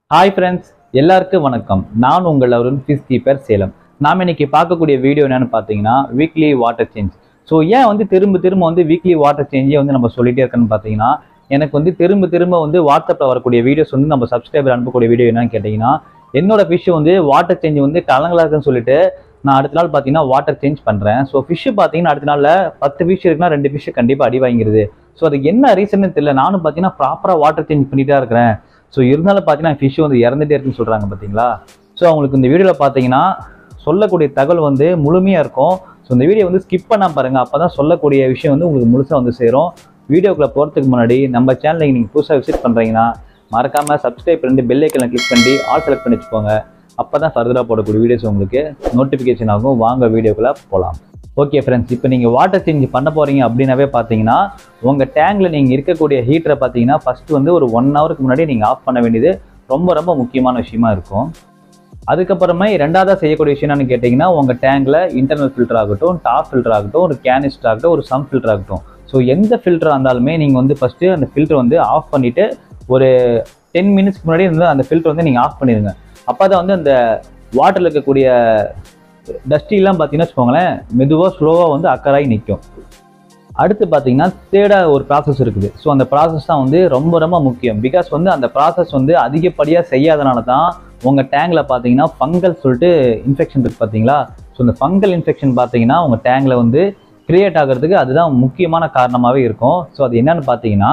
hi friends எல்லாருக்கும் வணக்கம் நான் உங்கள் அருண் ஃபிஷ் கீப்பர் சேலம் நாம் இன்னைக்கு பார்க்கக்கூடிய வீடியோ என்னன்னு பார்த்தீங்கன்னா வீக்லி வாட்டர் சேஞ்ச் ஸோ ஏன் வந்து திரும்ப திரும்ப வந்து வீக்லி வாட்டர் சேஞ்சே வந்து நம்ம சொல்லிட்டே இருக்கேன்னு பார்த்தீங்கன்னா எனக்கு வந்து திரும்ப திரும்ப வந்து வாட்ஸ்அப்பில் வரக்கூடிய வீடியோஸ் வந்து நம்ம சப்ஸ்கிரைபர் அனுப்பக்கூடிய வீடியோ என்னன்னு கேட்டிங்கன்னா என்னோட ஃபிஷ் வந்து வாட்டர் சேஞ்ச் வந்து கலங்கலா இருக்குன்னு சொல்லிட்டு நான் அடுத்த நாள் பார்த்தீங்கன்னா வாட்டர் சேஞ்ச் பண்ணுறேன் ஸோ ஃபிஷ் பார்த்தீங்கன்னா அடுத்த நாளில் பத்து ஃபிஷ் இருக்குன்னா ரெண்டு ஃபிஷ் கண்டிப்பாக அடி வாங்கிடுது ஸோ அதுக்கு என்ன ரீசன்னு தெரியல நானும் பார்த்தீங்கன்னா ப்ராப்பராக வாட்டர் சேஞ்ச் பண்ணிட்டு தான் இருக்கிறேன் ஸோ இருந்தாலும் பார்த்தீங்கன்னா ஃபிஷ் வந்து இறந்துட்டே இருக்குன்னு சொல்கிறாங்க பார்த்தீங்களா ஸோ அவங்களுக்கு இந்த வீடியோவில் பார்த்தீங்கன்னா சொல்லக்கூடிய தகவல் வந்து முழுமையாக இருக்கும் ஸோ இந்த வீடியோ வந்து ஸ்கிப் பண்ணாம பாருங்கள் அப்போ தான் சொல்லக்கூடிய விஷயம் வந்து உங்களுக்கு முழுசாக வந்து சேரும் வீடியோக்குள்ளே போகிறதுக்கு முன்னாடி நம்ம சேனலை நீங்கள் புதுசாக விசிட் பண்ணுறீங்கன்னா மறக்காமல் சப்ஸ்கிரைப் பண்ணிட்டு பெல் ஐக்கனை கிளிக் பண்ணி ஆல் செலக்ட் பண்ணி வச்சுக்கோங்க அப்போ தான் ஃபர்தராக போடக்கூடிய வீடியோஸ் உங்களுக்கு நோட்டிஃபிகேஷன் ஆகும் வாங்க வீடியோக்குள்ளே போகலாம் ஓகே ஃப்ரெண்ட்ஸ் இப்போ நீங்கள் வாட்டர் சேஞ்ச் பண்ண போகிறீங்க அப்படின்னாவே பார்த்தீங்கன்னா உங்கள் டேங்கில் நீங்கள் இருக்கக்கூடிய ஹீட்டரை பார்த்தீங்கன்னா ஃபஸ்ட்டு வந்து ஒரு ஒன் ஹவருக்கு முன்னாடி நீங்கள் ஆஃப் பண்ண வேண்டியது ரொம்ப ரொம்ப முக்கியமான விஷயமா இருக்கும் அதுக்கப்புறமே ரெண்டாவதாக செய்யக்கூடிய விஷயம் என்னன்னு கேட்டிங்கன்னா உங்கள் டேங்கில் இன்டர்னல் ஃபில்டர் ஆகட்டும் டாப் ஃபில்டர் ஆகட்டும் ஒரு கேனிஸ்டர் ஆகட்டும் ஒரு சம் ஃபில்டர் ஆகட்டும் ஸோ எந்த ஃபில்டராக இருந்தாலுமே நீங்கள் வந்து ஃபஸ்ட்டு அந்த ஃபில்டர் வந்து ஆஃப் பண்ணிவிட்டு ஒரு டென் மினிட்ஸ்க்கு முன்னாடி வந்து அந்த ஃபில்டர் வந்து நீங்கள் ஆஃப் பண்ணிடுங்க அப்போ தான் வந்து அந்த வாட்டரில் இருக்கக்கூடிய டஸ்டிலாம் பார்த்தீங்கன்னா வச்சுக்கோங்களேன் மெதுவாக ஸ்லோவாக வந்து அக்கறாகி நிற்கும் அடுத்து பார்த்தீங்கன்னா தேர்டாக ஒரு ப்ராசஸ் இருக்குது ஸோ அந்த ப்ராசஸ் தான் வந்து ரொம்ப ரொம்ப முக்கியம் பிகாஸ் வந்து அந்த ப்ராசஸ் வந்து அதிகப்படியாக செய்யாதனால தான் உங்கள் டேங்கில் பார்த்தீங்கன்னா ஃபங்கல் சொல்லிட்டு இன்ஃபெக்ஷன் இருக்குது பார்த்தீங்களா ஸோ இந்த ஃபங்கல் இன்ஃபெக்ஷன் பார்த்தீங்கன்னா உங்கள் டேங்கில் வந்து கிரியேட் ஆகிறதுக்கு அதுதான் முக்கியமான காரணமாகவே இருக்கும் ஸோ அது என்னன்னு பார்த்தீங்கன்னா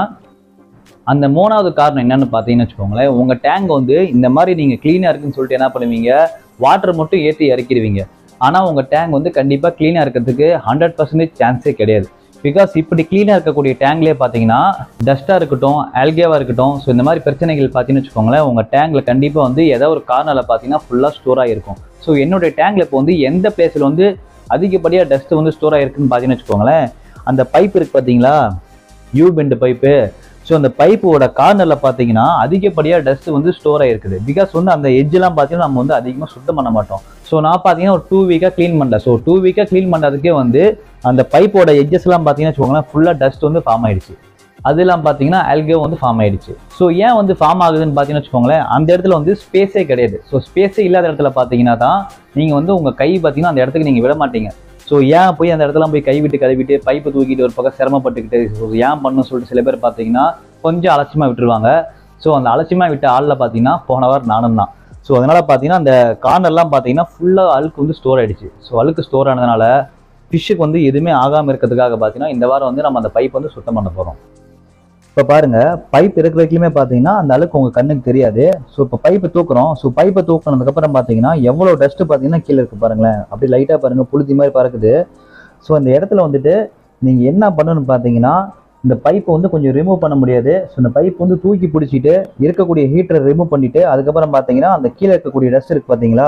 அந்த மூணாவது காரணம் என்னன்னு பார்த்தீங்கன்னு வச்சுக்கோங்களேன் உங்கள் டேங்க் வந்து இந்த மாதிரி நீங்கள் க்ளீனாக இருக்குன்னு சொல்லிட்டு என்ன பண்ணுவீங்க வாட்டர் மட்டும் ஏற்றி இறக்கிடுவீங்க ஆனால் உங்கள் டேங்க் வந்து கண்டிப்பாக க்ளீனாக இருக்கிறதுக்கு ஹண்ட்ரட் பர்சன்டேஜ் சான்ஸே கிடையாது பிகாஸ் இப்படி க்ளீனாக இருக்கக்கூடிய டேங்க்லேயே பார்த்தீங்கன்னா டஸ்ட்டாக இருக்கட்டும் ஆல்கேவாக இருக்கட்டும் ஸோ இந்த மாதிரி பிரச்சனைகள் பார்த்தீங்கன்னு வச்சுக்கோங்களேன் உங்கள் டேங்கில் கண்டிப்பாக வந்து ஏதோ ஒரு கார்னரில் பார்த்தீங்கன்னா ஃபுல்லாக ஸ்டோர் ஆகிருக்கும் ஸோ என்னுடைய டேங்கில் இப்போ வந்து எந்த பிளேஸில் வந்து அதிகப்படியாக டஸ்ட் வந்து ஸ்டோர் ஆகிருக்குன்னு பார்த்தீங்கன்னு வச்சுக்கோங்களேன் அந்த பைப் இருக்குது பார்த்தீங்களா யூ பெண்ட் பைப்பு ஸோ அந்த பைப்போட கார்னரில் பார்த்தீங்கன்னா அதிகப்படியாக டஸ்ட் வந்து ஸ்டோர் ஆகிருக்குது பிகாஸ் வந்து அந்த எட்ஜெலாம் பார்த்தீங்கன்னா நம்ம வந்து அதிகமாக சுத்தம் பண்ண மாட்டோம் ஸோ நான் பார்த்தீங்கன்னா ஒரு டூ வீக்காக க்ளீன் பண்ணேன் ஸோ டூ வீக்காக க்ளீன் பண்ணுறதுக்கே வந்து அந்த பைப்போட எட்ஜஸ்லாம் பார்த்தீங்கன்னா வச்சுக்கோங்களேன் ஃபுல்லாக டஸ்ட் வந்து ஃபார்ம் ஆயிடுச்சு அதெல்லாம் பார்த்தீங்கன்னா ஆல்கே வந்து ஃபார்ம் ஆயிடுச்சு ஸோ ஏன் வந்து ஃபார்ம் ஆகுதுன்னு பார்த்தீங்கன்னு வச்சுக்கோங்களேன் அந்த இடத்துல வந்து ஸ்பேஸே கிடையாது ஸோ ஸ்பேஸே இல்லாத இடத்துல பார்த்தீங்கன்னா தான் நீங்கள் வந்து உங்கள் கை பார்த்தீங்கன்னா அந்த இடத்துக்கு நீங்கள் விட மாட்டீங்க ஸோ ஏன் போய் அந்த இடத்துல போய் கை விட்டு கழுவிட்டு பைப்பு தூக்கிட்டு ஒரு பக்கம் சிரமப்பட்டுக்கிட்டு ஸோ ஏன் பண்ணணும்னு சொல்லிட்டு சில பேர் பார்த்தீங்கன்னா கொஞ்சம் அலட்சியமாக விட்டுருவாங்க ஸோ அந்த அலட்சியமாக விட்ட ஆளில் பார்த்தீங்கன்னா போன வாரம் நானும் தான் ஸோ அதனால் பார்த்தீங்கன்னா அந்த கார்னர்லாம் பார்த்தீங்கன்னா ஃபுல்லாக அழுக்கு வந்து ஸ்டோர் ஆயிடுச்சு ஸோ அழுக்கு ஸ்டோர் ஆனதுனால ஃபிஷ்ஷுக்கு வந்து எதுவுமே ஆகாமல் இருக்கிறதுக்காக பார்த்தீங்கன்னா இந்த வாரம் வந்து நம்ம அந்த பைப் வந்து சுத்தம் பண்ண போகிறோம் இப்போ பாருங்க பைப் இருக்கிற வரைக்குமே பார்த்தீங்கன்னா அந்த அழுக்கு உங்கள் கண்ணுக்கு தெரியாது ஸோ இப்போ பைப்பை தூக்குறோம் ஸோ பைப்பை தூக்கினதுக்கப்புறம் பார்த்தீங்கன்னா எவ்வளோ டஸ்ட்டு பார்த்தீங்கன்னா கீழே இருக்கு பாருங்களேன் அப்படி லைட்டாக பாருங்க புழுதி மாதிரி பறக்குது ஸோ அந்த இடத்துல வந்துட்டு நீங்கள் என்ன பண்ணணும்னு பார்த்தீங்கன்னா இந்த பைப்பை வந்து கொஞ்சம் ரிமூவ் பண்ண முடியாது ஸோ இந்த பைப் வந்து தூக்கி பிடிச்சிட்டு இருக்கக்கூடிய ஹீட்டரை ரிமூவ் பண்ணிட்டு அதுக்கப்புறம் பார்த்தீங்கன்னா அந்த கீழே இருக்கக்கூடிய டஸ்ட் இருக்கு பார்த்தீங்களா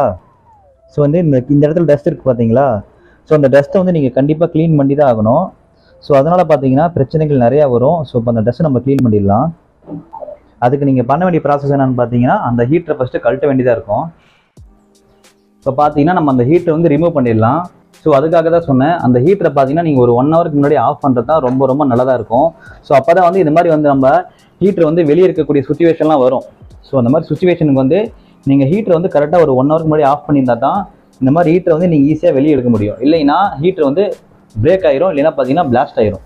ஸோ வந்து இந்த இந்த இடத்துல டஸ்ட் இருக்கு பார்த்தீங்களா ஸோ அந்த டஸ்ட்டை வந்து நீங்கள் கண்டிப்பாக க்ளீன் பண்ணி தான் ஆகணும் ஸோ அதனால் பார்த்தீங்கன்னா பிரச்சனைகள் நிறையா வரும் ஸோ இப்போ அந்த டஸ்ட்டை நம்ம க்ளீன் பண்ணிடலாம் அதுக்கு நீங்கள் பண்ண வேண்டிய ப்ராசஸ் என்னன்னு பார்த்தீங்கன்னா அந்த ஹீட்டரை ஃபஸ்ட்டு கழட்ட வேண்டியதாக இருக்கும் இப்போ பார்த்தீங்கன்னா நம்ம அந்த ஹீட்டரை வந்து ரிமூவ் பண்ணிடலாம் ஸோ அதுக்காக தான் சொன்னேன் அந்த ஹீட்டரை பார்த்தீங்கன்னா நீங்கள் ஒரு ஒன் ஹவருக்கு முன்னாடி ஆஃப் பண்ணுறது தான் ரொம்ப ரொம்ப நல்லதாக இருக்கும் ஸோ அப்போ தான் வந்து இந்த மாதிரி வந்து நம்ம ஹீட்டர் வந்து வெளியே இருக்கக்கூடிய சுச்சுவேஷன்லாம் வரும் ஸோ அந்த மாதிரி சுச்சுவேஷனுக்கு வந்து நீங்கள் ஹீட்டரை வந்து கரெக்டாக ஒரு ஒன் ஹவருக்கு முன்னாடி ஆஃப் பண்ணியிருந்தா தான் இந்த மாதிரி ஹீட்டரை வந்து நீங்கள் ஈஸியாக வெளியே எடுக்க முடியும் இல்லைன்னா ஹீட்டர் வந்து பிரேக் ஆயிரும் இல்லைன்னா பார்த்தீங்கன்னா பிளாஸ்ட் ஆயிரும்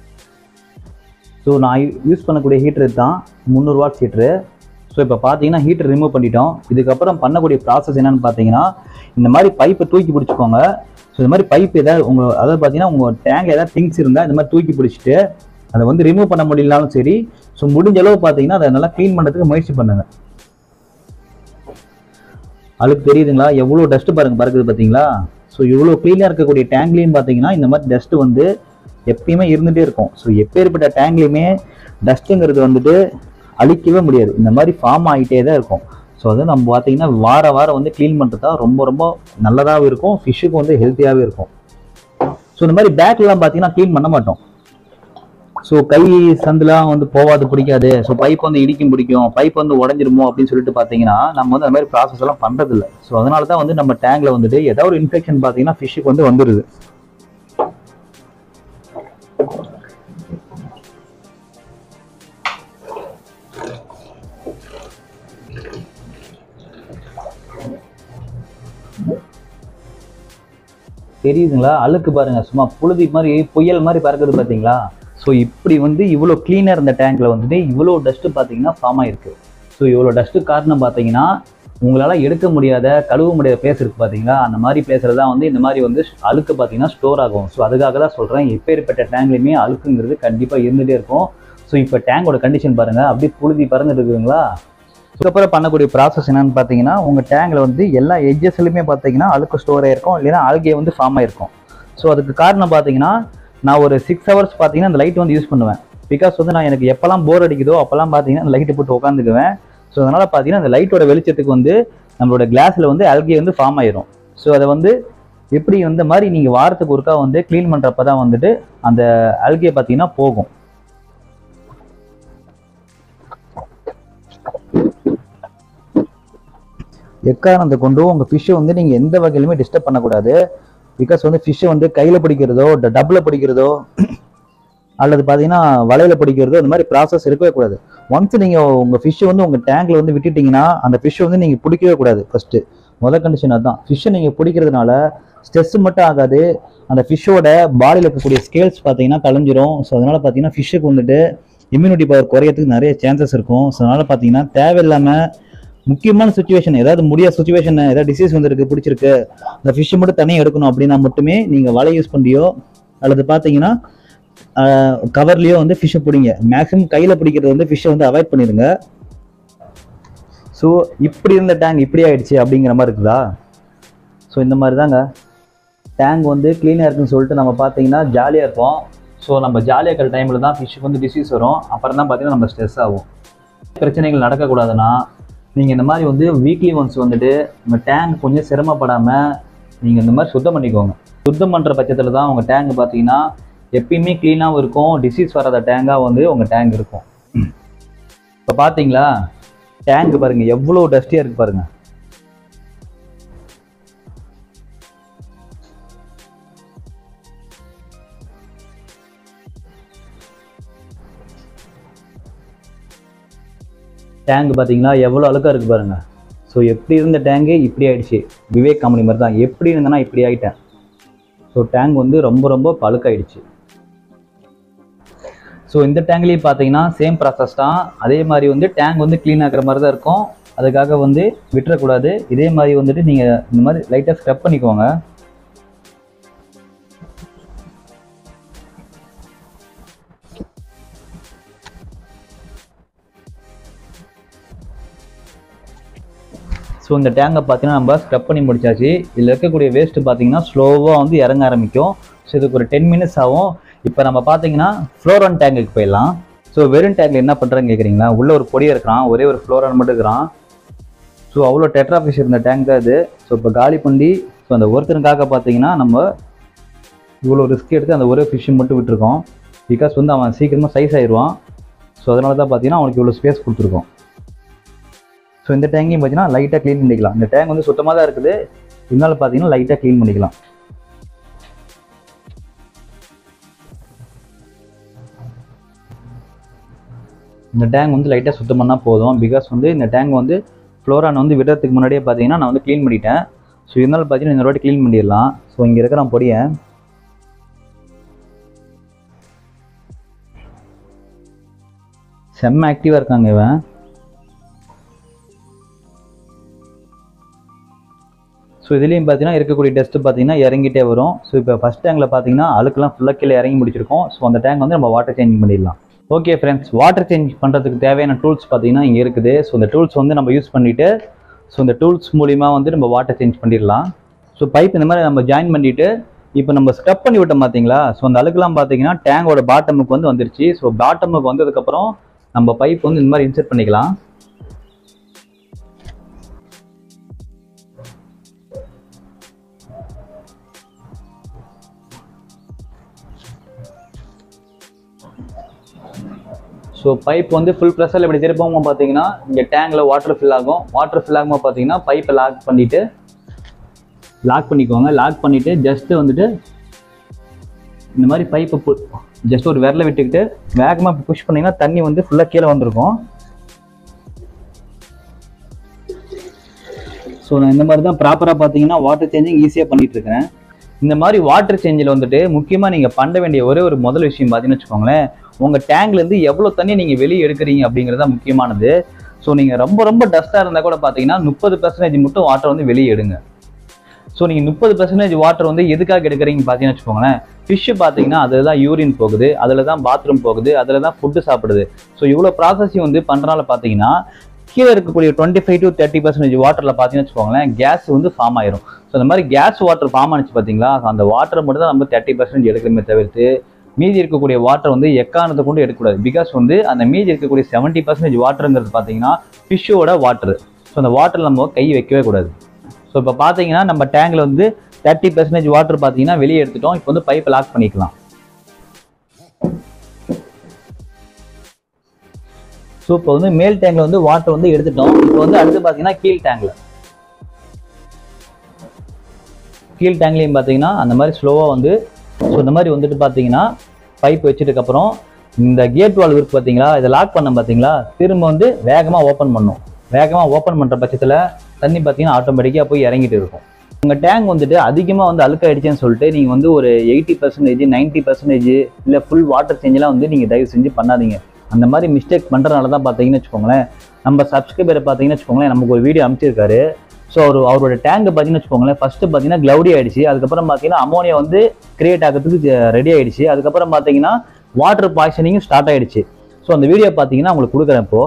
ஸோ நான் யூஸ் பண்ணக்கூடிய ஹீட்டர் தான் முந்நூறு வாட்ஸ் ஹீட்ரு ஸோ இப்போ பார்த்தீங்கன்னா ஹீட்டர் ரிமூவ் பண்ணிட்டோம் இதுக்கப்புறம் பண்ணக்கூடிய ப்ராசஸ் என்னன்னு பார்த்தீங்கன்னா இந்த மாதிரி பைப்பை தூக்கி பிடிச்சிக்கோங்க ஸோ இந்த மாதிரி பைப் ஏதாவது உங்கள் அதாவது பார்த்தீங்கன்னா உங்கள் டேங்கில் ஏதாவது திங்ஸ் இருந்தால் இந்த மாதிரி தூக்கி பிடிச்சிட்டு அதை வந்து ரிமூவ் பண்ண முடியலனாலும் சரி ஸோ முடிஞ்ச அளவு பார்த்தீங்கன்னா அதை நல்லா க்ளீன் பண்ணுறதுக்கு முயற்சி பண்ணுங்க அழுக்கு தெரியுதுங்களா எவ்வளோ டஸ்ட்டு பாருங்க பறக்குது பார்த்தீங்களா ஸோ இவ்வளோ க்ளீனாக இருக்கக்கூடிய டேங்க்லேயும் பார்த்தீங்கன்னா இந்த மாதிரி டஸ்ட்டு வந்து எப்பயுமே இருந்துகிட்டே இருக்கும் ஸோ எப்பேற்பட்ட டேங்க்லேயுமே டஸ்ட்டுங்கிறது வந்துட்டு அழிக்கவே முடியாது இந்த மாதிரி ஃபார்ம் ஆகிட்டே தான் இருக்கும் ஸோ அது நம்ம பார்த்தீங்கன்னா வார வாரம் வந்து க்ளீன் பண்ணுறது தான் ரொம்ப ரொம்ப நல்லதாகவும் இருக்கும் ஃபிஷ்ஷுக்கு வந்து ஹெல்த்தியாகவே இருக்கும் ஸோ இந்த மாதிரி பேக்லாம் பார்த்தீங்கன்னா க்ளீன் பண்ண மாட்டோம் ஸோ கை சந்துலாம் வந்து போவாது பிடிக்காது ஸோ பைப் வந்து இடிக்கும் பிடிக்கும் பைப் வந்து உடஞ்சிருமோ அப்படின்னு சொல்லிட்டு பார்த்தீங்கன்னா நம்ம வந்து அந்த மாதிரி ப்ராசஸ் எல்லாம் பண்ணுறதில்ல ஸோ அதனால தான் வந்து நம்ம டேங்கில் வந்துட்டு ஏதாவது ஒரு இன்ஃபெக்ஷன் பார்த்தீங்கன்னா ஃபிஷ்ஷுக்கு வந்து வந்துடுது தெரியுதுங்களா அழுக்கு பாருங்க சும்மா புழுதி மாதிரி புயல் மாதிரி பறக்குது பார்த்தீங்களா ஸோ இப்படி வந்து இவ்வளோ க்ளீனாக இருந்த டேங்க்ல வந்துட்டு இவ்வளோ டஸ்ட்டு பார்த்தீங்கன்னா ஃபார்ம் ஆயிருக்கு ஸோ இவ்வளோ டஸ்ட்டு காரணம் பார்த்தீங்கன்னா உங்களால் எடுக்க முடியாத கழுவ முடியாத பிளேஸ் இருக்குது பார்த்தீங்களா அந்த மாதிரி பிளேஸில் தான் வந்து இந்த மாதிரி வந்து அழுக்கு பார்த்தீங்கன்னா ஸ்டோர் ஆகும் ஸோ அதுக்காக தான் சொல்கிறேன் எப்பேற்பட்ட டேங்க்லையுமே அழுக்குங்கிறது கண்டிப்பாக இருந்துகிட்டே இருக்கும் ஸோ இப்போ டேங்கோட கண்டிஷன் பாருங்கள் அப்படியே புழுதி பறந்துட்டு இருக்குதுங்களா அதுக்கப்புறம் பண்ணக்கூடிய ப்ராசஸ் என்னன்னு பார்த்தீங்கன்னா உங்கள் டேங்கில் வந்து எல்லா எட்ஜஸ்லையுமே பார்த்தீங்கன்னா அழுக்கு ஸ்டோர் ஆயிருக்கும் இல்லைன்னா அழுகே வந்து ஃபார்ம் ஆயிருக்கும் ஸோ அதுக்கு காரணம் பார்த்தீங்கன்னா நான் ஒரு சிக்ஸ் ஹவர்ஸ் பார்த்தீங்கன்னா அந்த லைட் வந்து யூஸ் பண்ணுவேன் பிகாஸ் வந்து நான் எனக்கு எப்போல்லாம் போர் அடிக்குதோ அப்போல்லாம் பார்த்தீங்கன்னா அந்த லைட்டை போட்டு உட்காந்துக்குவேன் ஸோ அதனால் பார்த்தீங்கன்னா அந்த லைட்டோட வெளிச்சத்துக்கு வந்து நம்மளோட கிளாஸில் வந்து அல்கே வந்து ஃபார்ம் ஆயிரும் ஸோ அதை வந்து எப்படி இந்த மாதிரி நீங்கள் வாரத்துக்கு ஒருக்கா வந்து க்ளீன் பண்ணுறப்ப தான் வந்துட்டு அந்த அல்கே பார்த்தீங்கன்னா போகும் எக்காரணத்தை கொண்டும் உங்கள் ஃபிஷ்ஷை வந்து நீங்கள் எந்த வகையிலுமே டிஸ்டர்ப் பண்ணக்கூடாது பிகாஸ் வந்து ஃபிஷ்ஷை வந்து கையில் பிடிக்கிறதோ டப்பில் பிடிக்கிறதோ அல்லது பார்த்தீங்கன்னா வலையில பிடிக்கிறதோ இந்த மாதிரி ப்ராசஸ் இருக்கவே கூடாது ஒன்ஸ் நீங்கள் உங்கள் ஃபிஷ்ஷை வந்து உங்கள் டேங்க்ல வந்து விட்டுட்டீங்கன்னா அந்த ஃபிஷ்ஷை வந்து நீங்கள் பிடிக்கவே கூடாது ஃபர்ஸ்ட் முதல் கண்டிஷன் அதுதான் ஃபிஷ்ஷை நீங்கள் பிடிக்கிறதுனால ஸ்ட்ரெஸ் மட்டும் ஆகாது அந்த ஃபிஷ்ஷோட பாடியில் இருக்கக்கூடிய ஸ்கேல்ஸ் பார்த்தீங்கன்னா கலைஞ்சிரும் ஸோ அதனால பார்த்தீங்கன்னா ஃபிஷ்ஷுக்கு வந்துட்டு இம்யூனிட்டி பவர் குறையறதுக்கு நிறைய சான்சஸ் இருக்கும் ஸோ அதனால பார்த்தீங்கன்னா தேவையில்லாமல் முக்கியமான சுச்சுவேஷன் ஏதாவது முடியாத சுச்சுவேஷன் ஏதாவது டிசீஸ் வந்துருக்கு பிடிச்சிருக்கு அந்த ஃபிஷ்ஷை மட்டும் தனியாக எடுக்கணும் அப்படின்னா மட்டுமே நீங்கள் வலை யூஸ் பண்ணியோ அல்லது பார்த்தீங்கன்னா கவர்லேயோ வந்து ஃபிஷ்ஷை பிடிங்க மேக்ஸிமம் கையில் பிடிக்கிறது வந்து ஃபிஷ்ஷை வந்து அவாய்ட் பண்ணிடுங்க ஸோ இப்படி இருந்த டேங்க் இப்படி ஆயிடுச்சு அப்படிங்கிற மாதிரி இருக்குதா ஸோ இந்த மாதிரி தாங்க டேங்க் வந்து க்ளீனாக இருக்குன்னு சொல்லிட்டு நம்ம பார்த்தீங்கன்னா ஜாலியாக இருப்போம் ஸோ நம்ம ஜாலியாக இருக்கிற டைமில் தான் ஃபிஷ்ஷுக்கு வந்து டிசீஸ் வரும் அப்புறம் தான் பார்த்தீங்கன்னா நம்ம ஸ்ட்ரெஸ் ஆகும் பிரச்சனைகள் நடக்கக்கூடாதுன்னா நீங்கள் இந்த மாதிரி வந்து வீக்லி ஒன்ஸ் வந்துட்டு நம்ம டேங்க் கொஞ்சம் சிரமப்படாமல் நீங்கள் இந்த மாதிரி சுத்தம் பண்ணிக்கோங்க சுத்தம் பண்ணுற பட்சத்தில் தான் உங்கள் டேங்க் பார்த்தீங்கன்னா எப்பயுமே க்ளீனாகவும் இருக்கும் டிசீஸ் வராத டேங்காக வந்து உங்கள் டேங்க் இருக்கும் இப்போ பார்த்தீங்களா டேங்க் பாருங்க எவ்வளோ டஸ்டியாக இருக்கு பாருங்க டேங்க் பார்த்தீங்களா எவ்வளோ அழுக்காக இருக்கு பாருங்க ஸோ எப்படி இருந்த டேங்கு இப்படி ஆயிடுச்சு விவேக் கம்பெனி மாதிரி தான் எப்படி இருந்தேன்னா இப்படி ஆயிட்டேன் ஸோ டேங்க் வந்து ரொம்ப ரொம்ப பழுக்காயிடுச்சு ஸோ இந்த டேங்க்லேயும் பார்த்தீங்கன்னா சேம் ப்ராசஸ் தான் அதே மாதிரி வந்து டேங்க் வந்து க்ளீன் ஆகிற மாதிரி தான் இருக்கும் அதுக்காக வந்து விட்டுறக்கூடாது இதே மாதிரி வந்துட்டு நீங்கள் இந்த மாதிரி லைட்டாக ஸ்க்ரப் பண்ணிக்கோங்க ஸோ இந்த டேங்கை பார்த்தீங்கன்னா நம்ம ஸ்க்ரப் பண்ணி முடிச்சாச்சு இதில் இருக்கக்கூடிய வேஸ்ட்டு பார்த்தீங்கன்னா ஸ்லோவாக வந்து இறங்க ஆரம்பிக்கும் ஸோ இதுக்கு ஒரு டென் மினிட்ஸ் ஆகும் இப்போ நம்ம பார்த்தீங்கன்னா ஃப்ளோரான் டேங்குக்கு போயிடலாம் ஸோ வெறும் டேங்கில் என்ன பண்ணுறேன்னு கேட்குறீங்களா உள்ள ஒரு பொடியை இருக்கிறான் ஒரே ஒரு ஃப்ளோரான் மட்டும் இருக்கிறான் ஸோ அவ்வளோ டெட்ராஃபிஷ் இருந்த டேங்க் தான் இது ஸோ இப்போ காலி பண்ணி ஸோ அந்த ஒருத்தனுக்காக பார்த்தீங்கன்னா நம்ம இவ்வளோ ரிஸ்க் எடுத்து அந்த ஒரே ஃபிஷ்ஷை மட்டும் விட்டுருக்கோம் பிகாஸ் வந்து அவன் சீக்கிரமாக சைஸ் ஆயிடுவான் ஸோ அதனால தான் பார்த்தீங்கன்னா அவனுக்கு இவ்வளோ ஸ்பேஸ் கொடுத்துருக்கோம் ஸோ இந்த டேங்கையும் பார்த்தீங்கன்னா லைட்டாக க்ளீன் பண்ணிக்கலாம் இந்த டேங்க் வந்து சுத்தமாக தான் இருக்குது இருந்தாலும் பார்த்தீங்கன்னா லைட்டாக க்ளீன் பண்ணிக்கலாம் இந்த டேங்க் வந்து லைட்டாக சுத்தம் பண்ணால் போதும் பிகாஸ் வந்து இந்த டேங்க் வந்து ஃப்ளோரான் வந்து விடுறதுக்கு முன்னாடியே பார்த்தீங்கன்னா நான் வந்து க்ளீன் பண்ணிட்டேன் ஸோ இருந்தாலும் பார்த்தீங்கன்னா இந்த வாட்டி க்ளீன் பண்ணிடலாம் ஸோ இங்கே இருக்கிற பொடியை செம்ம ஆக்டிவாக இருக்காங்க இவன் ஸோ இதுலேயும் பார்த்தீங்கன்னா இருக்கக்கூடிய டெஸ்ட் பார்த்தீங்கன்னா இறங்கிட்டே வரும் ஸோ இப்போ ஃபஸ்ட் டேங்கில் பார்த்தீங்கன்னா அழுக்கெல்லாம் ஃபுல்லாக கீழே இறங்கி முடிச்சிருக்கோம் ஸோ அந்த டேங்க் வந்து நம்ம வாட்டர் சேஞ்ச் பண்ணிடலாம் ஓகே ஃப்ரெண்ட்ஸ் வாட்டர் சேஞ்ச் பண்ணுறதுக்கு தேவையான டூல்ஸ் பார்த்தீங்கன்னா இங்கே இருக்குது ஸோ இந்த டூல்ஸ் வந்து நம்ம யூஸ் பண்ணிவிட்டு ஸோ இந்த டூல்ஸ் மூலிமா வந்து நம்ம வாட்டர் சேஞ்ச் பண்ணிடலாம் ஸோ பைப் இந்த மாதிரி நம்ம ஜாயின் பண்ணிவிட்டு இப்போ நம்ம ஸ்டப் பண்ணி விட்டோம் பார்த்தீங்களா ஸோ அந்த அழுக்கெல்லாம் பார்த்தீங்கன்னா டேங்கோட பாட்டமுக்கு வந்து வந்துருச்சு ஸோ பாட்டமுக்கு வந்ததுக்கப்புறம் நம்ம பைப் வந்து இந்த மாதிரி இன்சர்ட் பண்ணிக்கலாம் ஸோ பைப் வந்து ஃபுல் ப்ரெஷரில் இப்படி திருப்பவும் பார்த்தீங்கன்னா இங்கே டேங்கில் வாட்டர் ஃபில் ஆகும் வாட்டர் ஃபில் ஆகும்போது பார்த்தீங்கன்னா பைப்பை லாக் பண்ணிவிட்டு லாக் பண்ணிக்கோங்க லாக் பண்ணிவிட்டு ஜஸ்ட்டு வந்துட்டு இந்த மாதிரி பைப்பை பு ஜஸ்ட் ஒரு விரல விட்டுக்கிட்டு வேகமாக புஷ் பண்ணிங்கன்னா தண்ணி வந்து ஃபுல்லாக கீழே வந்திருக்கும் ஸோ நான் இந்த மாதிரி தான் ப்ராப்பராக பார்த்தீங்கன்னா வாட்டர் சேஞ்சிங் ஈஸியாக பண்ணிட்டு இருக்கிறேன் இந்த மாதிரி வாட்டர் சேஞ்சில் வந்துட்டு முக்கியமாக நீங்கள் பண்ண வேண்டிய ஒரே ஒரு முதல் விஷயம் பார்த்தீங்கன்னு வச்சுக்கோங்களேன் உங்கள் டேங்க்லேருந்து எவ்வளோ தண்ணி நீங்கள் வெளியே எடுக்கிறீங்க அப்படிங்கிறது தான் முக்கியமானது ஸோ நீங்கள் ரொம்ப ரொம்ப டஸ்ட்டாக இருந்தால் கூட பார்த்தீங்கன்னா முப்பது பர்சன்டேஜ் மட்டும் வாட்டர் வந்து வெளியே எடுங்க ஸோ நீங்கள் முப்பது பர்சன்டேஜ் வாட்டர் வந்து எதுக்காக எடுக்கிறீங்க பார்த்தீங்கன்னு வச்சுக்கோங்களேன் ஃபிஷ்ஷு பார்த்தீங்கன்னா அதில் தான் யூரின் போகுது அதில் தான் பாத்ரூம் போகுது அதில் தான் ஃபுட்டு சாப்பிடுது ஸோ இவ்வளோ ப்ராசஸிங் வந்து பண்ணுறனால பார்த்தீங்கன்னா கீழே இருக்கக்கூடிய twenty five to thirty percentage வாட்டரில் பார்த்தீங்கன்னு வச்சுக்கோங்களேன் கேஸ் வந்து ஃபார்ம் ஆயிரும் ஸோ அந்த மாதிரி கேஸ் வாட்டர் ஃபார்ம் ஆனிச்சு பார்த்தீங்களா அந்த வாட்டரை மட்டும் தான் நம்ம தேர்ட்டி பர்சன்டேஜ் எடுக்கணுமே தவிர்த்து மீதி இருக்கக்கூடிய வாட்டர் வந்து எக்காரணத்தை கொண்டு எடுக்கக்கூடாது பிகாஸ் வந்து அந்த மீதி இருக்கக்கூடிய செவன்ட்டி பர்சன்டேஜ் வாட்டருங்கிறது பார்த்தீங்கன்னா ஃபிஷ்ஷோட வாட்டர் ஸோ அந்த வாட்டரில் நம்ம கை வைக்கவே கூடாது ஸோ இப்போ பார்த்தீங்கன்னா நம்ம டேங்கில் வந்து தேர்ட்டி பர்சன்டேஜ் வாட்டர் பார்த்தீங்கன்னா வெளியே எடுத்துட்டோம் இப்போ வந்து பைப்பை லாக் பண்ணிக்கலாம் ஸோ இப்போ வந்து மேல் டேங்க்ல வந்து வாட்டர் வந்து எடுத்துட்டோம் இப்போ வந்து அடுத்து பார்த்தீங்கன்னா கீழ் டேங்க்ல கீழ் டேங்க்லையும் பார்த்தீங்கன்னா அந்த மாதிரி ஸ்லோவாக வந்து ஸோ இந்த மாதிரி வந்துட்டு பார்த்தீங்கன்னா பைப் வச்சதுக்கப்புறம் இந்த கேட் வால் இருக்கு பார்த்தீங்களா இதை லாக் பண்ண பார்த்தீங்களா திரும்ப வந்து வேகமாக ஓப்பன் பண்ணும் வேகமாக ஓப்பன் பண்ணுற பட்சத்தில் தண்ணி பார்த்தீங்கன்னா ஆட்டோமேட்டிக்காக போய் இறங்கிட்டு இருக்கும் உங்கள் டேங்க் வந்துட்டு அதிகமாக வந்து அழுக்காயிடுச்சுன்னு சொல்லிட்டு நீங்கள் வந்து ஒரு எயிட்டி பர்சன்டேஜ் நைன்ட்டி பர்சன்டேஜ் இல்லை ஃபுல் வாட்டர் சேஞ்செலாம் வந்து நீங்கள் தயவு செஞ்சு பண்ணாதீங்க அந்த மாதிரி மிஸ்டேக் பண்ணுறதுனால தான் பார்த்தீங்கன்னு வச்சுக்கோங்களேன் நம்ம சப்ஸ்கிரைபரை பார்த்தீங்கன்னு வச்சுக்கோங்களேன் நமக்கு ஒரு வீடியோ அனுப்பிச்சிருக்காரு ஸோ அவர் அவரோட டேங்க் பார்த்தீங்கன்னு வச்சுக்கோங்களேன் ஃபர்ஸ்ட் பார்த்தீங்கன்னா க்ளவுடி ஆயிடுச்சு அதுக்கப்புறம் பார்த்தீங்கன்னா அமோனியா வந்து கிரியேட் ஆகிறதுக்கு ரெடி ஆயிடுச்சு அதுக்கப்புறம் பார்த்தீங்கன்னா வாட்டர் பாய்சனிங்கும் ஸ்டார்ட் ஆயிடுச்சு ஸோ அந்த வீடியோ பார்த்தீங்கன்னா உங்களுக்கு கொடுக்குறேன் இப்போ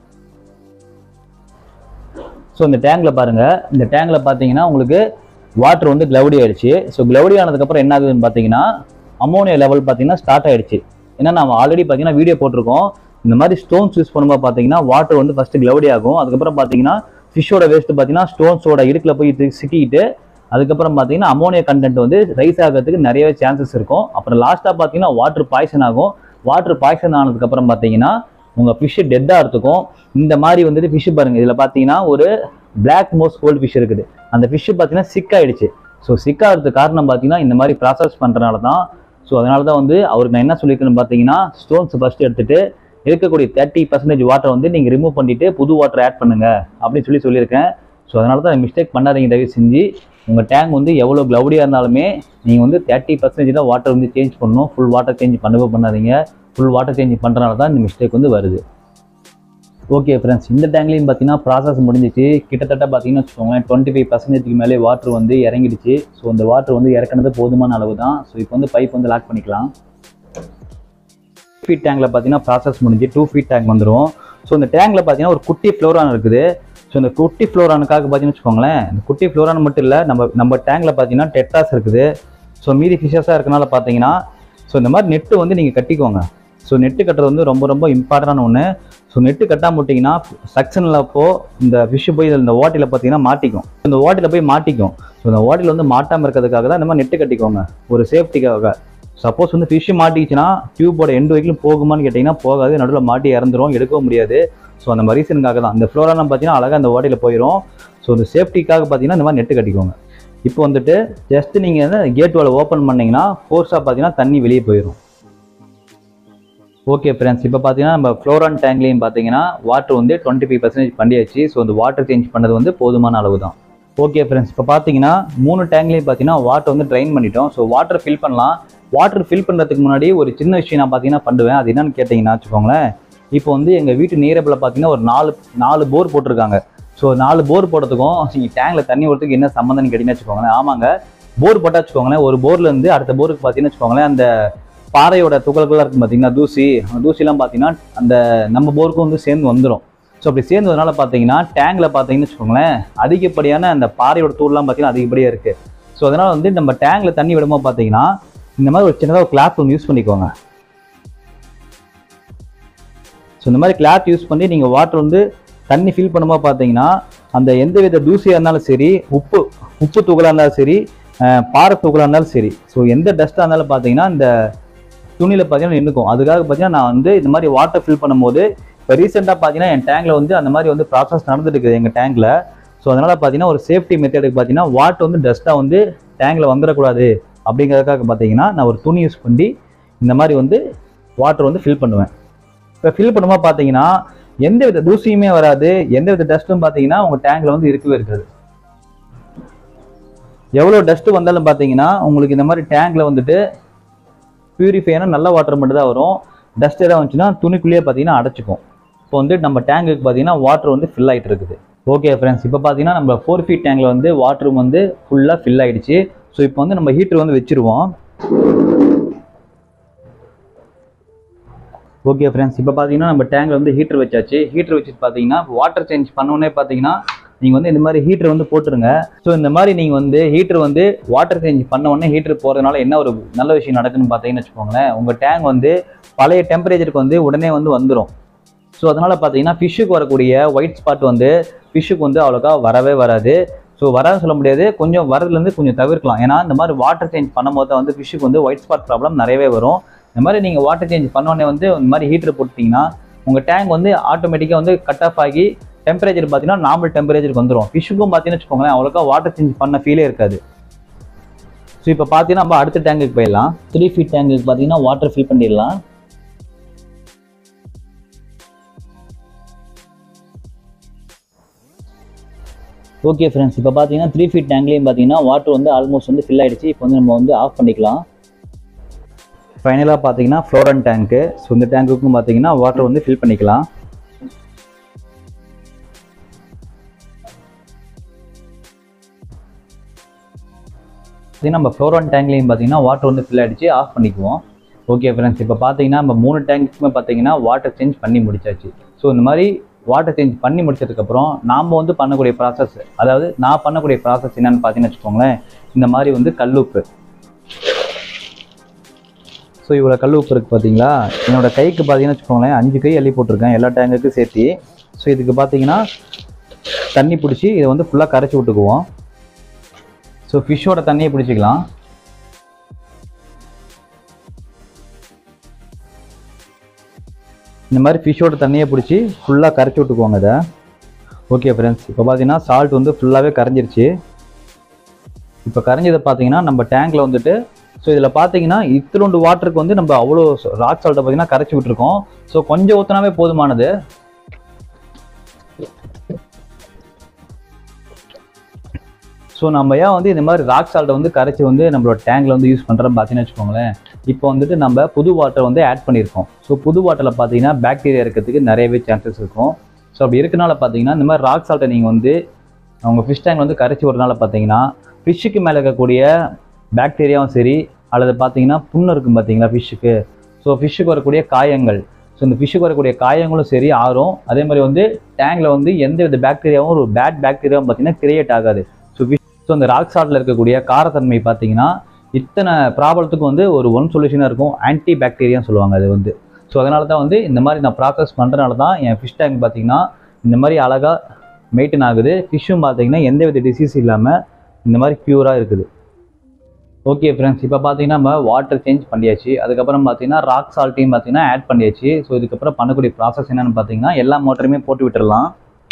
ஸோ இந்த டேங்க்ல பாருங்க இந்த டேங்க்ல பார்த்தீங்கன்னா உங்களுக்கு வாட்டர் வந்து க்ளவுடி ஆயிடுச்சு ஸோ க்ளவுடி ஆனதுக்கப்புறம் என்ன ஆகுதுன்னு பார்த்தீங்கன்னா அமோனியா லெவல் பார்த்தீங்கன்னா ஸ்டார்ட் ஆயிடுச்சு ஏன்னா நம்ம ஆல்ரெடி பார்த்தீங்கன்னா வீடியோ போட்டிருக்கோம் இந்த மாதிரி ஸ்டோன்ஸ் யூஸ் பண்ணும்போது பார்த்தீங்கன்னா வாட்டர் வந்து ஃபர்ஸ்ட் க்ளவுடி ஆகும் அதுக்கப்புறம் பார்த்தீங்கன்னா ஃபிஷ்ஷோட வேஸ்ட் பார்த்தீங்கன்னா ஸ்டோன்ஸோட இடுக்கில் போய் இது சிக்கிட்டு அதுக்கப்புறம் பார்த்தீங்கன்னா அமோனியா கண்டென்ட் வந்து ரைஸ் ஆகிறதுக்கு நிறையவே சான்சஸ் இருக்கும் அப்புறம் லாஸ்ட்டாக பார்த்தீங்கன்னா வாட்டர் பாய்சன் ஆகும் வாட்டர் பாய்சன் ஆனதுக்கப்புறம் பார்த்தீங்கன்னா உங்கள் ஃபிஷ்ஷு டெட் ஆகிறதுக்கும் இந்த மாதிரி வந்துட்டு ஃபிஷ்ஷு பாருங்கள் இதில் பார்த்தீங்கன்னா ஒரு பிளாக் மோஸ் கோல்டு ஃபிஷ் இருக்குது அந்த ஃபிஷ்ஷு பார்த்தீங்கன்னா சிக் ஆயிடுச்சு ஸோ சிக் ஆகிறதுக்கு காரணம் பார்த்தீங்கன்னா இந்த மாதிரி ப்ராசஸ் பண்ணுறனால தான் ஸோ அதனால தான் வந்து அவருக்கு நான் என்ன சொல்லியிருக்கேன்னு பார்த்தீங்கன்னா ஸ்டோன்ஸ் ஃபர்ஸ்ட் எடுத்துட்டு இருக்கக்கூடிய தேர்ட்டி பர்சன்டேஜ் வாட்டர் வந்து நீங்கள் ரிமூவ் பண்ணிட்டு புது வாட்டர் ஆட் பண்ணுங்க அப்படின்னு சொல்லி சொல்லியிருக்கேன் ஸோ அதனால தான் மிஸ்டேக் பண்ணாதீங்க தயவு செஞ்சு உங்கள் டேங்க் வந்து எவ்வளோ க்ளவுடியாக இருந்தாலுமே நீங்கள் வந்து தேர்ட்டி பர்சன்டேஜ் தான் வாட்டர் வந்து சேஞ்ச் பண்ணணும் ஃபுல் வாட்டர் சேஞ்ச் பண்ணவே பண்ணாதீங்க ஃபுல் வாட்டர் சேஞ்ச் பண்ணுறனால தான் இந்த மிஸ்டேக் வந்து வருது ஓகே ஃப்ரெண்ட்ஸ் இந்த டேங்க்லையும் பார்த்தீங்கன்னா ப்ராசஸ் முடிஞ்சிச்சு கிட்டத்தட்ட பார்த்தீங்கன்னா வச்சுக்கோங்களேன் டுவெண்ட்டி ஃபைவ் பர்சன்டேஜ்க்கு மேலே வாட்டர் வந்து இறங்கிடுச்சு ஸோ அந்த வாட்டர் வந்து இறக்குனது போதுமான அளவு தான் ஸோ இப்போ வந்து பைப் வந்து லாக் பண்ணிக்கலாம் ஃபீட் டேங்கில் பார்த்தீங்கன்னா ப்ராசஸ் முடிஞ்சு டூ ஃபீட் டேங்க் வந்துடும் ஸோ இந்த டேங்கில் பார்த்தீங்கன்னா ஒரு குட்டி ஃப்ளோரான் இருக்குது ஸோ இந்த குட்டி ஃப்ளோரானுக்காக பார்த்தீங்கன்னு வச்சுக்கோங்களேன் இந்த குட்டி ஃப்ளோரான் மட்டும் இல்லை நம்ம நம்ம டேங்கில் பார்த்தீங்கன்னா டெட்டாஸ் இருக்குது ஸோ மீதி ஃபிஷஸாக இருக்கனால பார்த்தீங்கன்னா ஸோ இந்த மாதிரி நெட்டு வந்து நீங்கள் கட்டிக்கோங்க ஸோ நெட்டு கட்டுறது வந்து ரொம்ப ரொம்ப இம்பார்ட்டண்டான ஒன்று ஸோ நெட்டு கட்டாம விட்டிங்கன்னா சக்ஷனில் அப்போ இந்த ஃபிஷ்ஷு போய் இந்த ஓட்டியில் பார்த்தீங்கன்னா மாட்டிக்கும் இந்த ஓட்டியில் போய் மாட்டிக்கும் ஸோ இந்த ஓட்டியில் வந்து மாட்டாமல் இருக்கிறதுக்காக தான் இந்த மாதிரி நெட்டு கட்டிக்கோங்க ஒரு சேஃப்டிக்காக சப்போஸ் வந்து ஃபிஷ்ஷு மாட்டிக்கிச்சுன்னா டியூபோட எண்டு வரைக்கும் போகுமான்னு கேட்டிங்கன்னா போகாது நடுவில் மாட்டி இறந்துரும் எடுக்கவும் முடியாது ஸோ அந்த மாதிரி ரீசனுக்காக தான் இந்த ஃப்ளோரெல்லாம் பார்த்தீங்கன்னா அழகாக அந்த ஓட்டையில் போயிடும் ஸோ இந்த சேஃப்டிக்காக பார்த்தீங்கன்னா இந்த மாதிரி நெட்டு கட்டிக்கோங்க இப்போ வந்துட்டு ஜஸ்ட் நீங்கள் வந்து கேட் வால் ஓப்பன் பண்ணீங்கன்னா ஃபோர்ஸாக பார்த்தீங்கன்னா தண்ணி வெளியே போயிடும் ஓகே ஃப்ரெண்ட்ஸ் இப்போ பார்த்தீங்கன்னா நம்ம ஃப்ளோரான் டேங்க்லையும் பார்த்தீங்கன்னா வாட்டர் வந்து டுவெண்ட்டி ஃபைவ் பர்சன்டேஜ் பண்ணியாச்சு ஸோ அந்த வாட்டர் சேஞ்ச் பண்ணது வந்து போதுமான அளவு தான் ஓகே ஃப்ரெண்ட்ஸ் இப்போ பார்த்தீங்கன்னா மூணு டேங்க்லையும் பார்த்தீங்கன்னா வாட்டர் வந்து ட்ரைன் பண்ணிட்டோம் ஸோ வாட்டர் ஃபில் பண்ணலாம் வாட்டர் ஃபில் பண்ணுறதுக்கு முன்னாடி ஒரு சின்ன விஷயம் நான் பார்த்தீங்கன்னா பண்ணுவேன் அது என்னன்னு கேட்டிங்கன்னா வச்சுக்கோங்களேன் இப்போ வந்து எங்கள் வீட்டு நீரப்பில் பார்த்தீங்கன்னா ஒரு நாலு நாலு போர் போட்டிருக்காங்க ஸோ நாலு போர் போடுறதுக்கும் நீங்கள் டேங்கில் தண்ணி விடுறதுக்கு என்ன சம்மந்தம்னு கேட்டிங்கன்னா வச்சுக்கோங்களேன் ஆமாங்க போர் போட்டால் வச்சுக்கோங்களேன் ஒரு போர்லேருந்து அடுத்த போருக்கு பார்த்தீங்கன்னா வச்சுக்கோங்களேன் அந்த பாறையோட துகள்களாக இருக்கும் பார்த்தீங்கன்னா தூசி அந்த தூசிலாம் பார்த்தீங்கன்னா அந்த நம்ம போருக்கும் வந்து சேர்ந்து வந்துடும் ஸோ அப்படி சேர்ந்ததுனால பார்த்தீங்கன்னா டேங்கில் பார்த்தீங்கன்னு வச்சுக்கோங்களேன் அதிகப்படியான அந்த பாறையோட தூள்லாம் பார்த்தீங்கன்னா அதிகப்படியாக இருக்குது ஸோ அதனால் வந்து நம்ம டேங்கில் தண்ணி விடும்போது பார்த்தீங்கன்னா இந்த மாதிரி ஒரு சின்னதாக ஒரு கிளாத் ஒன்று யூஸ் பண்ணிக்கோங்க ஸோ இந்த மாதிரி கிளாத் யூஸ் பண்ணி நீங்கள் வாட்டர் வந்து தண்ணி ஃபில் பண்ணும்போது பார்த்தீங்கன்னா அந்த எந்த வித தூசியாக இருந்தாலும் சரி உப்பு உப்பு தூக்கலாக இருந்தாலும் சரி அஹ், பாறை தூக்கலாக இருந்தாலும் சரி ஸோ எந்த டஸ்ட்டாக இருந்தாலும் பார்த்தீங்கன்னா இந்த துணியில் பார்த்தீங்கன்னா நின்றுக்கும் அதுக்காக பார்த்தீங்கன்னா நான் வந்து இந்த மாதிரி வாட்டர் ஃபில் பண்ணும்போது இப்போ ரீசெண்டாக பார்த்தீங்கன்னா என் டேங்கில் வந்து அந்த மாதிரி வந்து ப்ராசஸ் நடந்துட்டு இருக்குது எங்கள் டேங்கில் ஸோ அதனால் பார்த்தீங்கன்னா ஒரு சேஃப்டி மெத்தடுக்கு பார்த்தீங்கன்னா வாட்டர் வந்து டஸ்ட்டாக வந்து டேங்கில் வந்துடக்கூடாது அப்படிங்கிறதுக்காக பார்த்தீங்கன்னா நான் ஒரு துணி யூஸ் பண்ணி இந்த மாதிரி வந்து வாட்டர் வந்து ஃபில் பண்ணுவேன் இப்போ ஃபில் பண்ணும்போது பார்த்தீங்கன்னா எந்த வித தூசியுமே வராது எந்த வித டஸ்ட்டும் பார்த்தீங்கன்னா உங்கள் டேங்கில் வந்து இருக்கவே இருக்காது எவ்வளோ டஸ்ட் வந்தாலும் பார்த்தீங்கன்னா உங்களுக்கு இந்த மாதிரி டேங்க்ல வந்துட்டு பியூரிஃபையான நல்ல வாட்டர் மட்டும் தான் வரும் டஸ்ட் எதாவது வந்துச்சுன்னா துணிக்குள்ளேயே பார்த்தீங்கன்னா அடைச்சிக்கும் இப்போ வந்து நம்ம டேங்குக்கு பார்த்தீங்கன்னா வாட்டர் வந்து ஃபில் ஆகிட்டு இருக்குது ஓகே ஃப்ரெண்ட்ஸ் இப்போ பார்த்தீங்கன்னா நம்ம ஃபோர் ஃபீட் டேங்கில் வந்து வாட்டர் வந்து ஃபுல்லாக ஃபில் ஆயிடுச்சு ஸோ இப்போ வந்து நம்ம ஹீட்டர் வந்து வச்சிருவோம் ஓகே ஃப்ரெண்ட்ஸ் இப்போ பார்த்தீங்கன்னா நம்ம டேங்கில் வந்து ஹீட்டர் வச்சாச்சு ஹீட்டர் வச்சுட்டு பார்த்தீங்கன்னா வாட்டர் சேஞ்ச் பண்ணோன்னே பார்த்தீங்கன்னா நீங்கள் வந்து இந்த மாதிரி ஹீட்டர் வந்து போட்டுருங்க ஸோ இந்த மாதிரி நீங்கள் வந்து ஹீட்டர் வந்து வாட்டர் சேஞ்ச் பண்ண உடனே ஹீட்டர் போகிறதுனால என்ன ஒரு நல்ல விஷயம் நடக்குன்னு பார்த்தீங்கன்னு வச்சுக்கோங்களேன் உங்கள் டேங்க் வந்து பழைய டெம்பரேச்சருக்கு வந்து உடனே வந்து வந்துடும் ஸோ அதனால் பார்த்தீங்கன்னா ஃபிஷ்ஷுக்கு வரக்கூடிய ஒயிட் ஸ்பாட் வந்து ஃபிஷ்ஷுக்கு வந்து அவ்வளோக்கா வரவே வராது ஸோ வராது சொல்ல முடியாது கொஞ்சம் வரதுலேருந்து கொஞ்சம் தவிர்க்கலாம் ஏன்னா இந்த மாதிரி வாட்டர் சேஞ்ச் பண்ணும்போது தான் வந்து ஃபிஷ்ஷுக்கு வந்து ஒயிட் ஸ்பாட் ப்ராப்ளம் நிறையவே வரும் இந்த மாதிரி நீங்கள் வாட்டர் சேஞ்ச் பண்ணோடனே வந்து இந்த மாதிரி ஹீட்டர் போட்டிங்கன்னா உங்கள் டேங்க் வந்து ஆட்டோமேட்டிக்காக வந்து கட் ஆஃப் ஆகி டெம்பரேச்சர் பார்த்தீங்கன்னா நார்மல் டெம்பரேச்சருக்கு வந்துடும் ஃபிஷ்ஷுக்கும் பார்த்தீங்கன்னு வச்சுக்கோங்களேன் அவ்வளோக்கா வாட்டர் சேஞ்ச் பண்ண ஃபீலே இருக்காது ஸோ இப்போ பார்த்தீங்கன்னா நம்ம அடுத்த டேங்குக்கு போயிடலாம் த்ரீ ஃபீட் டேங்குக்கு பார்த்தீங்கன்னா வாட்டர் ஃபில் பண்ணிடலாம் ஓகே ஃப்ரெண்ட்ஸ் இப்போ பார்த்தீங்கன்னா த்ரீ ஃபீட் டேங்க்லேயும் பார்த்தீங்கன்னா வாட்டர் வந்து ஆல்மோஸ்ட் வந்து ஃபில் ஆயிடுச்சு இப்போ வந்து நம்ம வந்து ஆஃப் பண்ணிக்கலாம் ஃபைனலாக பார்த்தீங்கன்னா ஃப்ளோரன் டேங்க்கு ஸோ இந்த டேங்க்குக்கும் பார்த்தீங்கன்னா வாட்டர் வந்து ஃபில் பண்ணிக்கலாம் பார்த்தீங்கன்னா நம்ம ஃப்ளோரான் டேங்க்லையும் பார்த்தீங்கன்னா வாட்டர் வந்து ஃபில் ஆகிடுச்சு ஆஃப் பண்ணிக்குவோம் ஓகே ஃப்ரெண்ட்ஸ் இப்போ பார்த்தீங்கன்னா நம்ம மூணு டேங்க்குமே பார்த்தீங்கன்னா வாட்டர் சேஞ்ச் பண்ணி முடிச்சாச்சு ஸோ இந்த மாதிரி வாட்டர் சேஞ்ச் பண்ணி முடிச்சதுக்கப்புறம் நாம் வந்து பண்ணக்கூடிய ப்ராசஸ் அதாவது நான் பண்ணக்கூடிய ப்ராசஸ் என்னன்னு பார்த்தீங்கன்னு வச்சுக்கோங்களேன் இந்த மாதிரி வந்து கல்லுப்பு ஸோ இவ்வளோ கல் உப்பு இருக்குது பார்த்தீங்களா என்னோட கைக்கு பார்த்தீங்கன்னு வச்சுக்கோங்களேன் அஞ்சு கை அள்ளி போட்டிருக்கேன் எல்லா டேங்குக்கும் சேர்த்து ஸோ இதுக்கு பார்த்தீங்கன்னா தண்ணி பிடிச்சி இதை வந்து ஃபுல்லாக கரைச்சி விட்டுக்குவோம் ஸோ ஃபிஷ்ஷோட தண்ணியை பிடிச்சிக்கலாம் இந்த மாதிரி ஃபிஷ்ஷோட தண்ணியை பிடிச்சி ஃபுல்லாக கரைச்சி விட்டுக்குவாங்க இதை ஓகே ஃப்ரெண்ட்ஸ் இப்போ பார்த்தீங்கன்னா சால்ட் வந்து ஃபுல்லாகவே கரைஞ்சிருச்சு இப்போ கரைஞ்சதை பார்த்தீங்கன்னா நம்ம டேங்க்ல வந்துட்டு ஸோ இதில் பார்த்தீங்கன்னா இத்திலோண்டு வாட்டருக்கு வந்து நம்ம அவ்வளோ ராக் சால்ட்டை பார்த்தீங்கன்னா கரைச்சி விட்டுருக்கோம் ஸோ கொஞ்சம் ஊற்றினாவே போதுமானது ஸோ நம்ம ஏன் வந்து இந்த மாதிரி ராக் சால்ட்டை வந்து கரைச்சி வந்து நம்மளோட டேங்க்ல வந்து யூஸ் பண்ணுறோம் பார்த்தீங்கன்னு வச்சுக்கோங்களேன் இப்போ வந்துட்டு நம்ம புது வாட்டர் வந்து ஆட் பண்ணியிருக்கோம் ஸோ புது வாட்டரில் பார்த்தீங்கன்னா பாக்டீரியா இருக்கிறதுக்கு நிறையவே சான்சஸ் இருக்கும் ஸோ அப்படி இருக்கனால பார்த்தீங்கன்னா இந்த மாதிரி ராக் சால்ட்டை நீங்கள் வந்து அவங்க ஃபிஷ் டேங்க் வந்து கரைச்சி விடுறதுனால பார்த்தீங்கன்னா ஃபிஷ்ஷுக்கு மேலே இருக்கக்கூடிய பாக்டீரியாவும் சரி அல்லது பார்த்தீங்கன்னா புண்ணு இருக்கும் பார்த்தீங்களா ஃபிஷ்ஷுக்கு ஸோ ஃபிஷ்ஷுக்கு வரக்கூடிய காயங்கள் ஸோ இந்த ஃபிஷ்ஷுக்கு வரக்கூடிய காயங்களும் சரி ஆறும் அதே மாதிரி வந்து டேங்கில் வந்து எந்த வித பாக்டீரியாவும் ஒரு பேட் பாக்டீரியாவும் பார்த்தீங்கன்னா கிரியேட் ஆகாது ஸோ ஃபிஷ் ஸோ இந்த ராக் சால்ட்டில் இருக்கக்கூடிய காரத்தன்மை பார்த்தீங்கன்னா இத்தனை ப்ராப்ளத்துக்கு வந்து ஒரு ஒன் சொல்யூஷனாக இருக்கும் ஆன்டி பாக்டீரியான்னு சொல்லுவாங்க அது வந்து ஸோ அதனால தான் வந்து இந்த மாதிரி நான் ப்ராசஸ் பண்ணுறனால தான் என் ஃபிஷ் டேங்க் பார்த்தீங்கன்னா இந்த மாதிரி அழகாக மெயின்டைன் ஆகுது ஃபிஷ்ஷும் பார்த்தீங்கன்னா எந்த வித டிசீஸ் இல்லாமல் இந்த மாதிரி ப்யூராக இருக்குது ஓகே ஃப்ரெண்ட்ஸ் இப்போ பார்த்தீங்கன்னா நம்ம வாட்டர் சேஞ்ச் பண்ணியாச்சு அதுக்கப்புறம் பார்த்தீங்கன்னா ராக் சால்ட்டையும் பார்த்தீங்கன்னா ஆட் பண்ணியாச்சு ஸோ இதுக்கப்புறம் பண்ணக்கூடிய ப்ராசஸ் என்னன்னு பார்த்தீங்கன்னா எல்லா மோட்டருமே போட்டு விட்டுறலாம்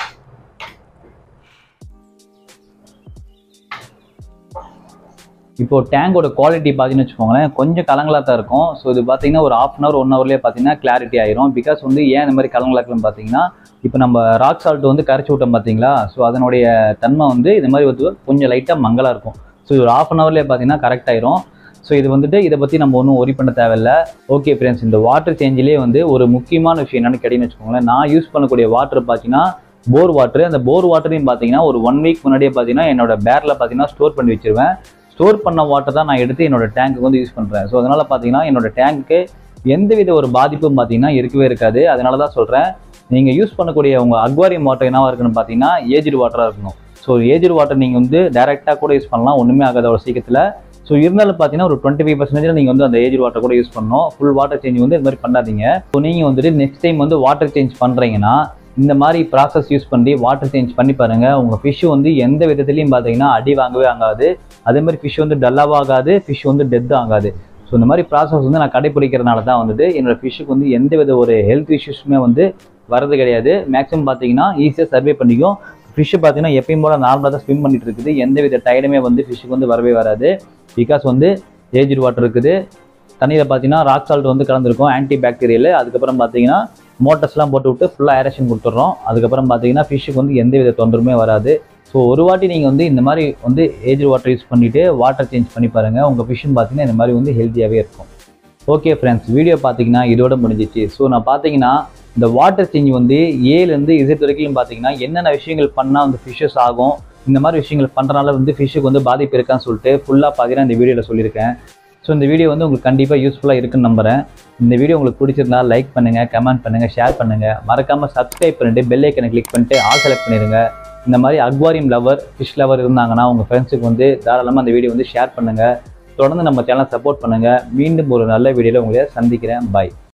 இப்போ டேங்கோட குவாலிட்டி பார்த்தீங்கன்னு வச்சுக்கோங்களேன் கொஞ்சம் கலங்களாக தான் இருக்கும் ஸோ இது பார்த்தீங்கன்னா ஒரு ஆஃப் அன் ஹவர் ஒன் ஹவர்லேயே பார்த்தீங்கன்னா கிளாரிட்டி ஆயிரும் பிகாஸ் வந்து ஏன் இந்த மாதிரி கலங்களாக இருக்குன்னு பார்த்தீங்கன்னா இப்போ நம்ம ராக் சால்ட் வந்து கரைச்சி விட்டோம் பார்த்தீங்களா ஸோ அதனுடைய தன்மை வந்து இது மாதிரி வந்து கொஞ்சம் லைட்டாக மங்கலாக இருக்கும் ஸோ இது ஒரு ஆஃப் அன் ஹவர்லேயே பார்த்தீங்கன்னா கரெக்ட் ஆயிரும் ஸோ இது வந்துட்டு இதை பற்றி நம்ம ஒன்றும் ஒரி பண்ண தேவையில்ல ஓகே ஃப்ரெண்ட்ஸ் இந்த வாட்டர் சேஞ்சிலே வந்து ஒரு முக்கியமான விஷயம் என்னன்னு கேட்டீங்கன்னு வச்சுக்கோங்களேன் நான் யூஸ் பண்ணக்கூடிய வாட்டர் பார்த்தீங்கன்னா போர் வாட்டர் அந்த போர் வாட்டரையும் பார்த்தீங்கன்னா ஒரு ஒன் வீக் முன்னாடியே பார்த்தீங்கன்னா என்னோட பேரில் பார்த்தீங்கன்னா ஸ்டோர் பண்ணி வச்சிருவேன் ஸ்டோர் பண்ண வாட்டர் தான் நான் எடுத்து என்னோட டேங்க்கு வந்து யூஸ் பண்ணுறேன் ஸோ அதனால் பார்த்தீங்கன்னா என்னோட டேங்க்கு எந்தவித ஒரு பாதிப்பும் பார்த்தீங்கன்னா இருக்கவே இருக்காது அதனால தான் சொல்கிறேன் நீங்கள் யூஸ் பண்ணக்கூடிய உங்கள் அக்வாரியம் வாட்டர் என்னவா இருக்குன்னு பார்த்தீங்கன்னா ஏஜ்டு வாட்டராக இருக்கணும் ஸோ ஏஜ்டு வாட்டர் நீங்கள் வந்து டேரெக்டாக கூட யூஸ் பண்ணலாம் ஒன்றுமே ஆகாத ஒரு சீக்கிரத்தில் ஸோ இருந்தாலும் பார்த்தீங்கன்னா ஒரு டுவெண்ட்டி ஃபைவ் பர்சன்டேஜ் நீங்கள் வந்து அந்த ஏஜ் வாட்டர் கூட யூஸ் பண்ணணும் ஃபுல் வாட்டர் சேஞ்ச் வந்து இது மாதிரி பண்ணாதீங்க ஸோ நீங்கள் வந்துட்டு நெக்ஸ்ட் டைம் வந்து வாட்டர் சேஞ்ச் பண்ணுறீங்கன்னா இந்த மாதிரி ப்ராசஸ் யூஸ் பண்ணி வாட்டர் சேஞ்ச் பண்ணி பாருங்க உங்கள் ஃபிஷ் வந்து எந்த விதத்துலையும் பார்த்தீங்கன்னா அடி வாங்கவே ஆகாது அதே மாதிரி ஃபிஷ் வந்து டல்லாவும் ஆகாது ஃபிஷ் வந்து டெத் ஆகாது ஸோ இந்த மாதிரி ப்ராசஸ் வந்து நான் கடைப்பிடிக்கிறதுனால தான் வந்துட்டு என்னோட ஃபிஷ்ஷுக்கு வந்து எந்த வித ஒரு ஹெல்த் இஷ்யூஸுமே வந்து வரது கிடையாது மேக்ஸிமம் பார்த்தீங்கன்னா ஈஸியாக சர்வே பண்ணிக்கும் ஃபிஷ்ஷு பார்த்தீங்கன்னா எப்பயும் போல நார்மலாக தான் ஸ்விம் பண்ணிட்டு இருக்குது எந்த வித டயர்டுமே வந்து ஃபிஷ்ஷுக்கு வந்து வரவே வராது பிகாஸ் வந்து ஏஜ்டு வாட்டர் இருக்குது தண்ணியில் பார்த்தீங்கன்னா ராக் சால்ட் வந்து கலந்துருக்கும் ஆன்டி பாக்டீரியல் அதுக்கப்புறம் பார்த்தீங்கன்னா மோட்டர்ஸ்லாம் போட்டு விட்டு ஃபுல்லாக ஏரேஷன் கொடுத்துட்றோம் அதுக்கப்புறம் பார்த்தீங்கன்னா ஃபிஷ்ஷுக்கு வந்து எந்த வித தொந்தரவுமே வராது ஸோ ஸோ ஒரு வாட்டி நீங்கள் வந்து இந்த மாதிரி வந்து ஏஜ் வாட்டர் யூஸ் பண்ணிவிட்டு வாட்டர் சேஞ்ச் பண்ணி பாருங்கள் உங்கள் ஃபிஷ்ஷும் பார்த்தீங்கன்னா இந்த மாதிரி வந்து ஹெல்த்தியாகவே இருக்கும் ஓகே ஃப்ரெண்ட்ஸ் வீடியோ பார்த்தீங்கன்னா இதோட முடிஞ்சிச்சு ஸோ நான் பார்த்தீங்கன்னா இந்த வாட்டர் சேஞ்ச் வந்து ஏலேருந்து இசட் வரைக்கும் பார்த்தீங்கன்னா என்னென்ன விஷயங்கள் பண்ணால் வந்து ஃபிஷ்ஷஸ் ஆகும் இந்த மாதிரி விஷயங்கள் பண்ணுறனால வந்து ஃபிஷ்ஷுக்கு வந்து பாதிப்பு இருக்கான்னு சொல்லிட்டு ஃபுல்லாக பார்த்தீங்கன்னா இந்த வீடியோவில் சொல்லியிருக்கேன் ஸோ இந்த வீடியோ வந்து உங்களுக்கு கண்டிப்பாக யூஸ்ஃபுல்லாக இருக்குன்னு நம்புறேன் இந்த வீடியோ உங்களுக்கு பிடிச்சிருந்தா லைக் பண்ணுங்கள் கமெண்ட் பண்ணுங்கள் ஷேர் பண்ணுங்கள் மறக்காமல் சப்ஸ்கிரைப் பண்ணிட்டு பெல் ஐக்கனை கிளிக் பண்ணிட்டு ஆல் செலக்ட் பண்ணிடுங்க இந்த மாதிரி அக்வாரியம் லவர் ஃபிஷ் லவர் இருந்தாங்கன்னா உங்கள் ஃப்ரெண்ட்ஸுக்கு வந்து தாராளமாக அந்த வீடியோ வந்து ஷேர் பண்ணுங்கள் தொடர்ந்து நம்ம சேனலை சப்போர்ட் பண்ணுங்கள் மீண்டும் ஒரு நல்ல வீடியோவில் உங்களை சந்திக்கிறேன் பாய்